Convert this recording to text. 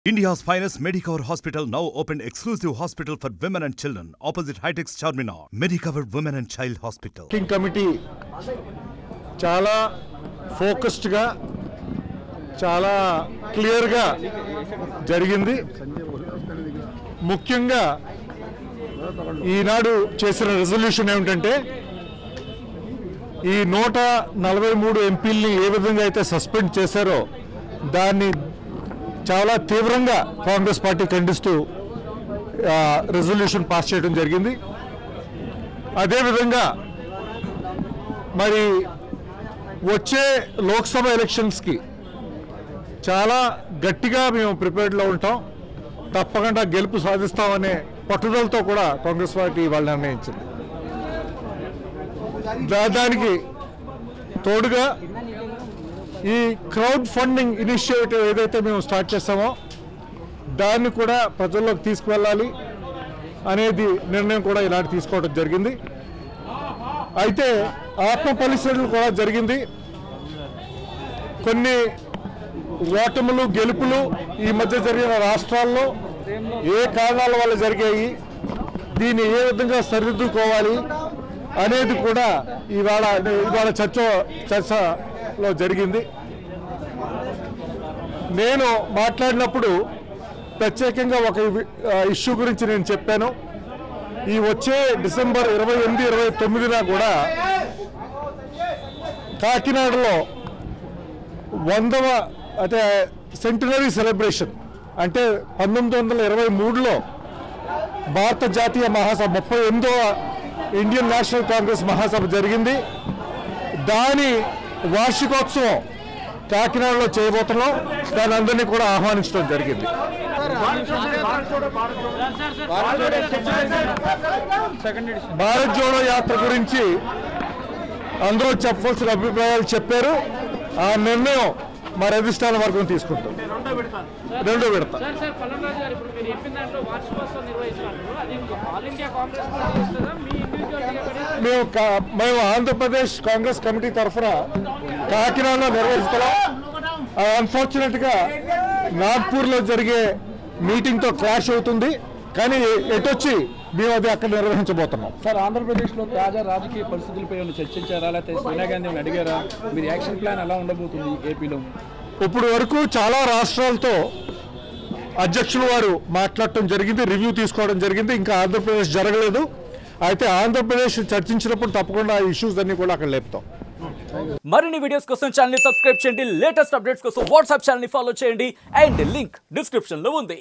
India's finest Medicover Hospital now opened exclusive hospital for women and children opposite Hightex Charminar. Medicover Women and Child Hospital. Working committee చాలా ఫోకస్డ్గా చాలా క్లియర్గా జరిగింది ముఖ్యంగా ఈనాడు చేసిన resolution ఏమిటంటే ఈ నూట నలభై మూడు ఎంపీల్ని ఏ విధంగా అయితే సస్పెండ్ చేశారో దాన్ని చాలా తీవ్రంగా కాంగ్రెస్ పార్టీ ఖండిస్తూ రెజల్యూషన్ పాస్ చేయడం జరిగింది అదేవిధంగా మరి వచ్చే లోక్సభ ఎలక్షన్స్కి చాలా గట్టిగా మేము ప్రిపేర్డ్లో ఉంటాం తప్పకుండా గెలుపు సాధిస్తామనే పట్టుదలతో కూడా కాంగ్రెస్ పార్టీ వాళ్ళు నిర్ణయించింది దా- దానికి తోడుగా ఈ క్రౌడ్ ఫండింగ్ ఇనిషియేటివ్ ఏదైతే మేము స్టార్ట్ చేస్తామో దాన్ని కూడా ప్రజల్లోకి తీసుకువెళ్ళాలి అనేది నిర్ణయం కూడా ఇలాంటి తీసుకోవడం జరిగింది అయితే ఆత్మ పరిశీలన కూడా జరిగింది కొన్ని ఓటములు గెలుపులు ఈ మధ్య జరిగిన రాష్ట్రాల్లో ఏ కారణాల వల్ల జరిగాయి దీన్ని ఏ విధంగా సరిదిద్దుకోవాలి అనేది కూడా ఇవాళ ఇవాళ చర్చ చర్చలో జరిగింది నేను మాట్లాడినప్పుడు ప్రత్యేకంగా ఒక ఇష్యూ గురించి నేను చెప్పాను ఈ వచ్చే డిసెంబర్ ఇరవై ఎనిమిది ఇరవై తొమ్మిదిన కూడా కాకినాడలో వందవ అంటే సెంటనరీ సెలబ్రేషన్ అంటే పంతొమ్మిది వందల ఇరవై మూడులో భారత జాతీయ మహాసభ ముప్పై ఎనిమిదవ ఇండియన్ నేషనల్ కాంగ్రెస్ మహాసభ జరిగింది దాని వార్షికోత్సవం కాకినాడలో చేయబోతున్నాం దాని అందరినీ కూడా ఆహ్వానించడం జరిగింది భారత్ జోడో యాత్ర గురించి అందరూ చెప్పవలసిన అభిప్రాయాలు చెప్పారు ఆ నిర్ణయం మరి అధిష్టాన వర్గం తీసుకుంటాం రెండో విడత సార్ సార్ పల్లెరాజు గారు ఇప్పుడు మీరు చెప్పిన దాంట్లో వార్షికోత్సవం నిర్వహిస్తున్నారు అది ఆల్ ఇండియా కాంగ్రెస్ నిర్వహిస్తుందా మీ ఇండివిజువల్ మేము కా- మేము ఆంధ్రప్రదేశ్ కాంగ్రెస్ కమిటీ తరఫున కాకినాడలో నిర్వహిస్తున్నాం అన్ఫార్చునేట్ గా నాగ్పూర్ లో జరిగే మీటింగ్ తో క్లాష్ అవుతుంది కానీ ఎటొచ్చి మేము అది అక్కడ నిర్వహించబోతున్నాం సార్ ఆంధ్రప్రదేశ్లో తాజా రాజకీయ పరిస్థితులపై ఏమైనా చర్చించారా లేకపోతే సోనియా గాంధీ ఏమైనా అడిగారా మీరు యాక్షన్ ప్లాన్ ఎలా ఉండబోతుంది ఏపీలో ఇప్పుడు వరకు చాలా రాష్ట్రాలతో అధ్యక్షులు వారు మాట్లాడటం జరిగింది రివ్యూ తీసుకోవడం జరిగింది ఇంకా ఆంధ్రప్రదేశ్ జరగలేదు అయితే ఆంధ్రప్రదేశ్ చర్చించినప్పుడు తప్పకుండా ఆ ఇష్యూస్ అన్ని కూడా అక్కడ లేపుతాం మరిన్ని వీడియోస్ కోసం ఛానల్ సబ్స్క్రైబ్ చేయండి లేటెస్ట్ అప్డేట్స్ కోసం వాట్సాప్ ఛానల్ ఫాలో చేయండి అండ్ లింక్ డిస్క్రిప్షన్ లో ఉంది